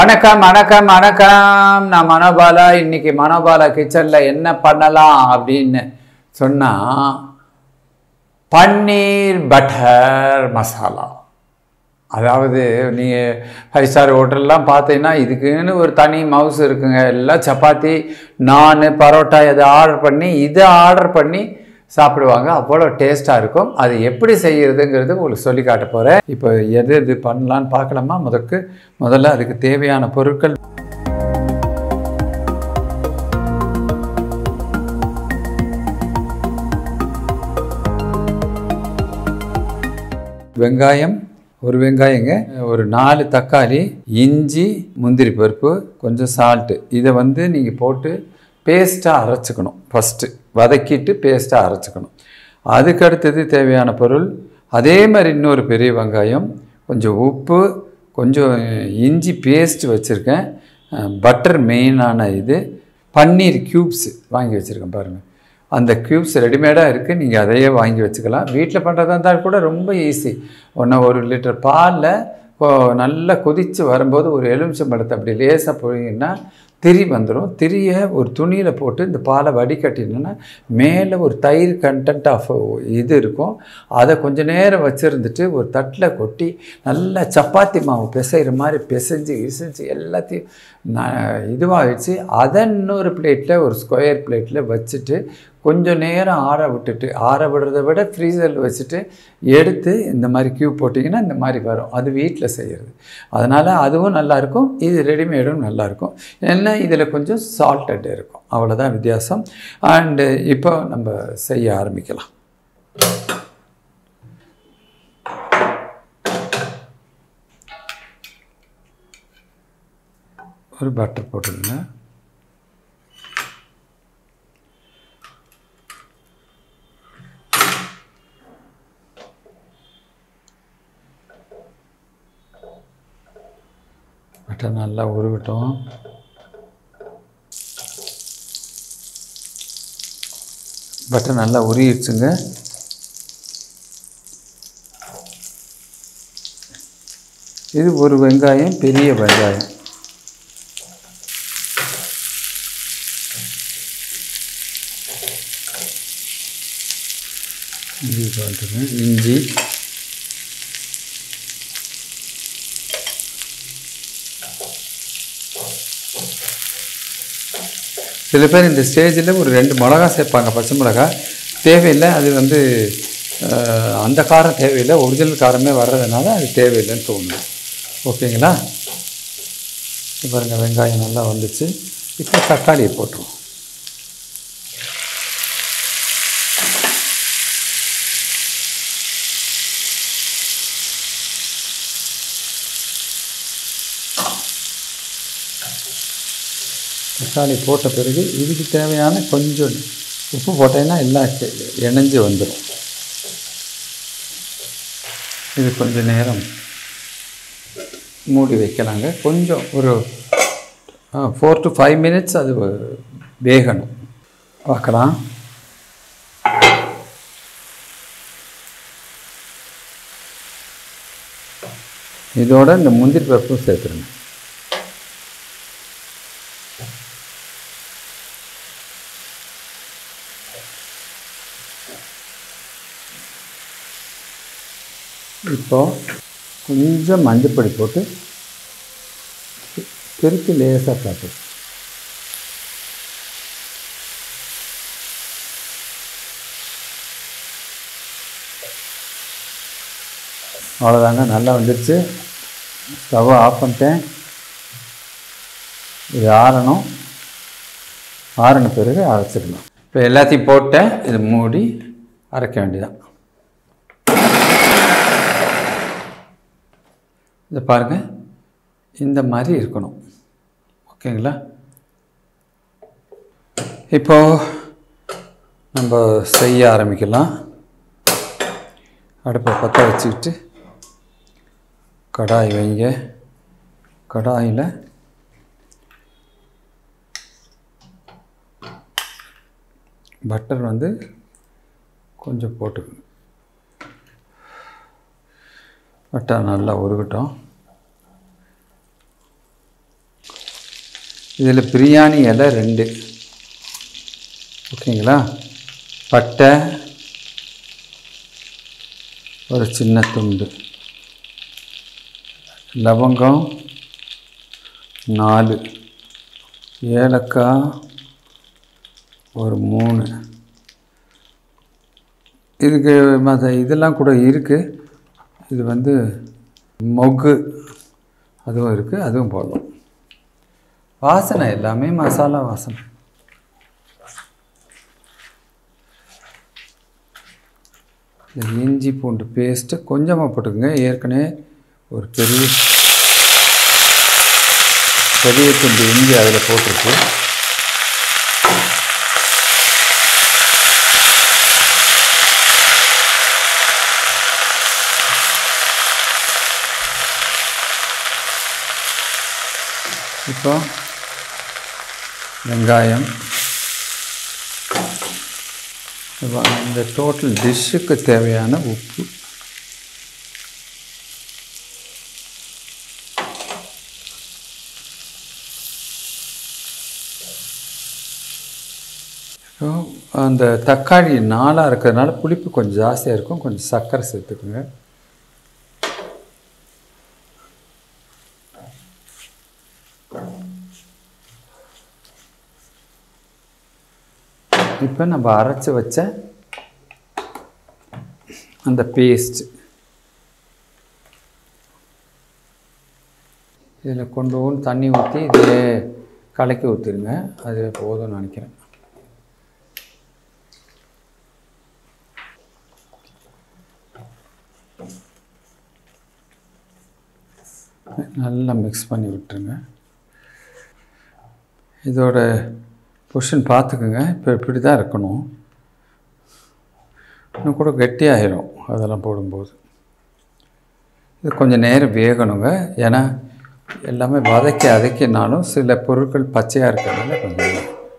வணக்கம் வணக்கம் வணக்கம் நான் மனோபாலா இன்னைக்கு மனோபாலா கிச்சனில் என்ன பண்ணலாம் அப்படின்னு சொன்னால் பன்னீர் பட்டர் மசாலா அதாவது நீங்கள் ஃபைவ் ஸ்டார் ஹோட்டல்லாம் பார்த்தீங்கன்னா இதுக்குன்னு ஒரு தனி மவுஸ் இருக்குங்க எல்லாம் சப்பாத்தி நான் பரோட்டா இதை ஆர்டர் பண்ணி இதை ஆர்டர் பண்ணி சாப்பிடுவாங்க அவ்வளோ டேஸ்ட்டாக இருக்கும் அது எப்படி செய்கிறதுங்கிறது உங்களுக்கு சொல்லி காட்ட போகிறேன் இப்போ எது எது பண்ணலான்னு பார்க்கலாமா முதற்கு முதல்ல அதுக்கு தேவையான பொருட்கள் வெங்காயம் ஒரு வெங்காயங்க ஒரு நாலு தக்காளி இஞ்சி முந்திரி பருப்பு கொஞ்சம் சால்ட்டு இதை வந்து நீங்கள் போட்டு பேஸ்ட்டாக அரைச்சிக்கணும் ஃபஸ்ட்டு வதக்கிட்டு பேஸ்ட்டாக அரைச்சிக்கணும் அதுக்கு அடுத்தது தேவையான பொருள் அதே மாதிரி இன்னொரு பெரிய வெங்காயம் கொஞ்சம் உப்பு கொஞ்சம் இஞ்சி பேஸ்ட் வச்சுருக்கேன் பட்டர் மெயினான இது பன்னீர் க்யூப்ஸ் வாங்கி வச்சுருக்கேன் பாருங்கள் அந்த க்யூப்ஸ் ரெடிமேடாக இருக்குது நீங்கள் அதையே வாங்கி வச்சுக்கலாம் வீட்டில் பண்ணுறதா இருந்தால் கூட ரொம்ப ஈஸி ஒன்று ஒரு லிட்டர் பாலில் இப்போ நல்லா கொதித்து வரும்போது ஒரு எலுமிச்சம் பழத்தை அப்படி லேசாக போயிங்கன்னா திரி வந்துடும் திரியை ஒரு துணியில் போட்டு இந்த பாலை வடிகட்டினோன்னா மேலே ஒரு தயிர் கண்டென்ட் ஆஃப் இது இருக்கும் அதை கொஞ்ச நேரம் வச்சுருந்துட்டு ஒரு தட்டில் கொட்டி நல்லா சப்பாத்தி மாவு பிசைகிற மாதிரி பிசைஞ்சு இசைஞ்சு எல்லாத்தையும் நான் இதுவாகிடுச்சு அதை இன்னொரு பிளேட்டில் ஒரு ஸ்கொயர் பிளேட்டில் வச்சுட்டு கொஞ்சம் நேரம் ஆற விட்டுட்டு ஆற விடுறத விட ஃப்ரீசரில் வச்சுட்டு எடுத்து இந்த மாதிரி க்யூப் போட்டிங்கன்னா இந்த மாதிரி வரும் அது வீட்டில் செய்கிறது அதனால் அதுவும் நல்லாயிருக்கும் இது ரெடிமேடும் நல்லாயிருக்கும் என்ன இதில் கொஞ்சம் சால்ட்டட் இருக்கும் அவ்வளோதான் வித்தியாசம் அண்டு இப்போ நம்ம செய்ய ஆரம்பிக்கலாம் ஒரு பட்டர் போட்டுருங்க பட்டர் நல்லா உருகட்டும் பட்டர் நல்லா உருகிடுச்சுங்க இது ஒரு வெங்காயம் பெரிய வெங்காயம் இஞ்சி போட்டுருங்க இஞ்சி சில பேர் இந்த ஸ்டேஜில் ஒரு ரெண்டு மிளகா சேர்ப்பாங்க பச்சை மிளகா தேவையில்லை அது வந்து அஹ், அந்த காரம் தேவையில்லை ஒரிஜினல் காரமே வர்றதுனால அது தேவையில்லைன்னு தோணுது ஓகேங்களா இப்போ பாருங்கள் வெங்காயம் நல்லா வந்துச்சு இப்போ தக்காளியை போட்டுருவோம் தக்காளி போட்ட பிறகு இதுக்கு தேவையான கொஞ்சம் உப்பு போட்டேன்னா எல்லாம் கெ- இணைஞ்சு வந்துடும் இது கொஞ்சம் நேரம் மூடி வைக்கலாங்க கொஞ்சம் ஒரு ஃபோர் டு ஃபைவ் மினிட்ஸ் அது வேகணும் பார்க்கலாம் இதோட இந்த முந்திரி பருப்பும் சேர்த்துருங்க இப்போ கொஞ்சம் மஞ்சப்பொடி போட்டு திருப்பி லேசாக காட்டு அவ்வளோதாங்க நல்லா வந்துடுச்சு ஸ்டவ்வை ஆஃப் பண்ணிட்டேன் இது ஆறணும் ஆறின பிறகு அரைச்சிடலாம் இப்போ எல்லாத்தையும் போட்டேன் இது மூடி அரைக்க வேண்டியதான் இதை பாருங்கள் இந்த மாதிரி இருக்கணும் ஓகேங்களா இப்போ நம்ம செய்ய ஆரம்பிக்கலாம் அடுப்பை பற்ற வச்சுக்கிட்டு கடாய் வைங்க கடாயில் பட்டர் வந்து கொஞ்சம் போட்டுக்கணும் பட்டர் நல்லா உருகட்டும் இதில் பிரியாணி இலை ரெண்டு ஓகேங்களா பட்டை ஒரு சின்ன துண்டு லவங்கம் நாலு ஏலக்காய் ஒரு மூணு இதுக்கு மற்ற இதெல்லாம் கூட இருக்குது இது வந்து மொக்கு அதுவும் இருக்குது அதுவும் போடலாம் வாசனை எல்லாமே மசாலா வாசனை இந்த இஞ்சி பூண்டு பேஸ்ட்டு கொஞ்சமாக போட்டுக்கோங்க ஏற்கனவே ஒரு பெரிய பெரிய துண்டு இஞ்சி அதில் போட்டிருக்கு இப்போ வெங்காயம் இப்போ இந்த டோட்டல் டிஷ்ஷுக்கு தேவையான உப்பு ஸோ அந்த தக்காளி நாளாக இருக்கிறதுனால புளிப்பு கொஞ்சம் ஜாஸ்தியாக இருக்கும் கொஞ்சம் சர்க்கரை சேர்த்துக்குங்க இப்போ நம்ம அரைச்சி வச்ச அந்த பேஸ்ட் இதில் கொண்டு தண்ணி ஊற்றி இதில் கலக்கி ஊற்றிடுங்க அது போதும்னு நினைக்கிறேன் நல்லா மிக்ஸ் பண்ணி விட்டுருங்க இதோட பொஷன் பார்த்துக்குங்க இப்போ இப்படி தான் இருக்கணும் இன்னும் கூட கெட்டியாயிரும் அதெல்லாம் போடும்போது இது கொஞ்சம் நேரம் வேகணுங்க ஏன்னா எல்லாமே வதக்கி அதக்கினாலும் சில பொருட்கள் பச்சையாக இருக்கிறதுனால கொஞ்சம்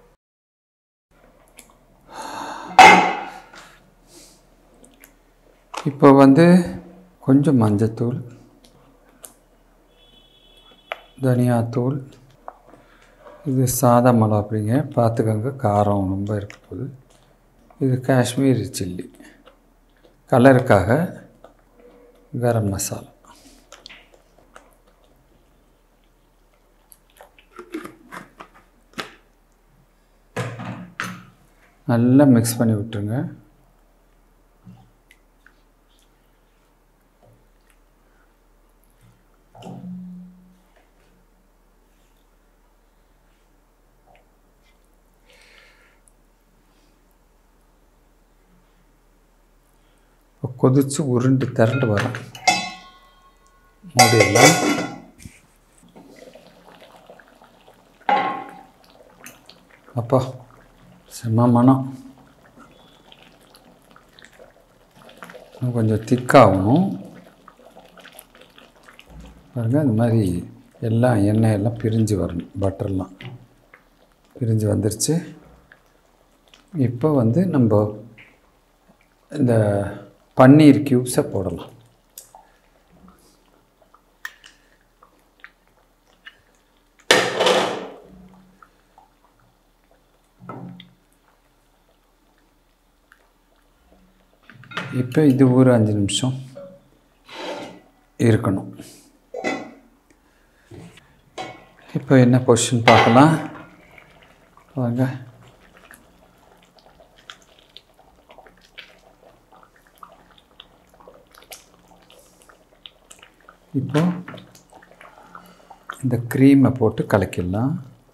இப்போ வந்து கொஞ்சம் மஞ்சத்தூள் தனியாத்தூள் இது சாதா மிளகாப்பிடிங்க பார்த்துக்கோங்க காரம் ரொம்ப இருக்க போகுது இது காஷ்மீரி சில்லி கலருக்காக கரம் மசாலா நல்லா மிக்ஸ் பண்ணி விட்டுருங்க இப்போ கொதித்து உருண்டு திரண்டு வரும் மூடிடலாம் அப்பா செம்ம மனம் இன்னும் கொஞ்சம் திக்காகணும் பாருங்கள் இந்த மாதிரி எல்லாம் எண்ணெய் எல்லாம் பிரிஞ்சு வரணும் பட்டர்லாம் பிரிஞ்சு வந்துருச்சு இப்போ வந்து நம்ம இந்த பன்னீர் க்யூப்ஸை போடலாம் இப்போ இது ஒரு அஞ்சு நிமிஷம் இருக்கணும் இப்போ என்ன பொசிஷன் பார்க்கலாம் வாங்க இப்போ இந்த க்ரீமை போட்டு கலக்கிடலாம்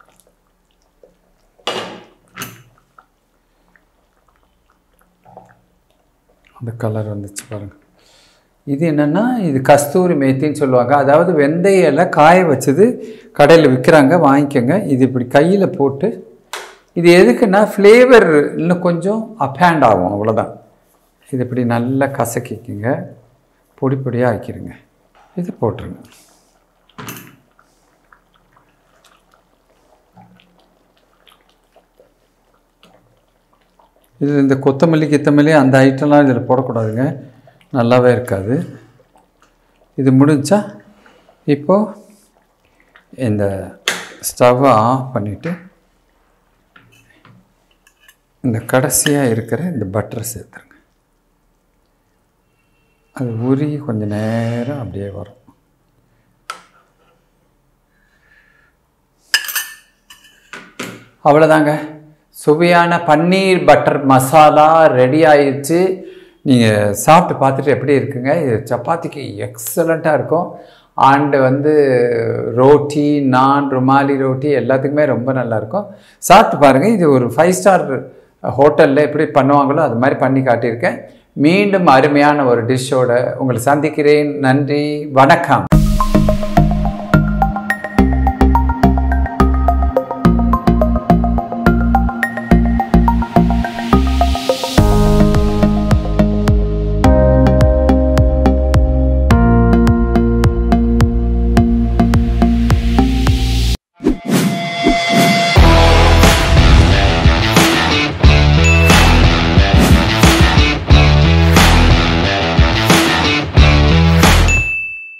அந்த கலர் வந்துச்சு பாருங்கள் இது என்னென்னா இது கஸ்தூரி மேத்தின்னு சொல்லுவாங்க அதாவது வெந்தய இலை காய வச்சது கடையில் விற்கிறாங்க வாங்கிக்கோங்க இது இப்படி கையில் போட்டு இது எதுக்குன்னா ஃப்ளேவர் இன்னும் கொஞ்சம் அப்ஹேண்ட் ஆகும் அவ்வளோதான் இது இப்படி நல்லா கசக்கிக்குங்க பொடி பொடியாக ஆக்கிடுங்க இது போட்டுருங்க இது இந்த கொத்தமல்லி கித்தமல்லி அந்த ஐட்டம்லாம் இதில் போடக்கூடாதுங்க நல்லாவே இருக்காது இது முடிஞ்சா இப்போது இந்த ஸ்டவ்வை ஆஃப் பண்ணிவிட்டு இந்த கடைசியாக இருக்கிற இந்த பட்டரை சேர்த்துருங்க அது உரி கொஞ்சம் நேரம் அப்படியே வரும் அவ்வளோதாங்க சுவையான பன்னீர் பட்டர் மசாலா ரெடி ஆயிடுச்சு நீங்கள் சாப்பிட்டு பார்த்துட்டு எப்படி இருக்குங்க இது சப்பாத்திக்கு எக்ஸலண்ட்டாக இருக்கும் அண்டு வந்து ரோட்டி நான் ருமாலி ரோட்டி எல்லாத்துக்குமே ரொம்ப நல்லாயிருக்கும் சாப்பிட்டு பாருங்கள் இது ஒரு ஃபைவ் ஸ்டார் ஹோட்டலில் எப்படி பண்ணுவாங்களோ அது மாதிரி பண்ணி காட்டியிருக்கேன் மீண்டும் அருமையான ஒரு டிஷ்ஷோட உங்களை சந்திக்கிறேன் நன்றி வணக்கம்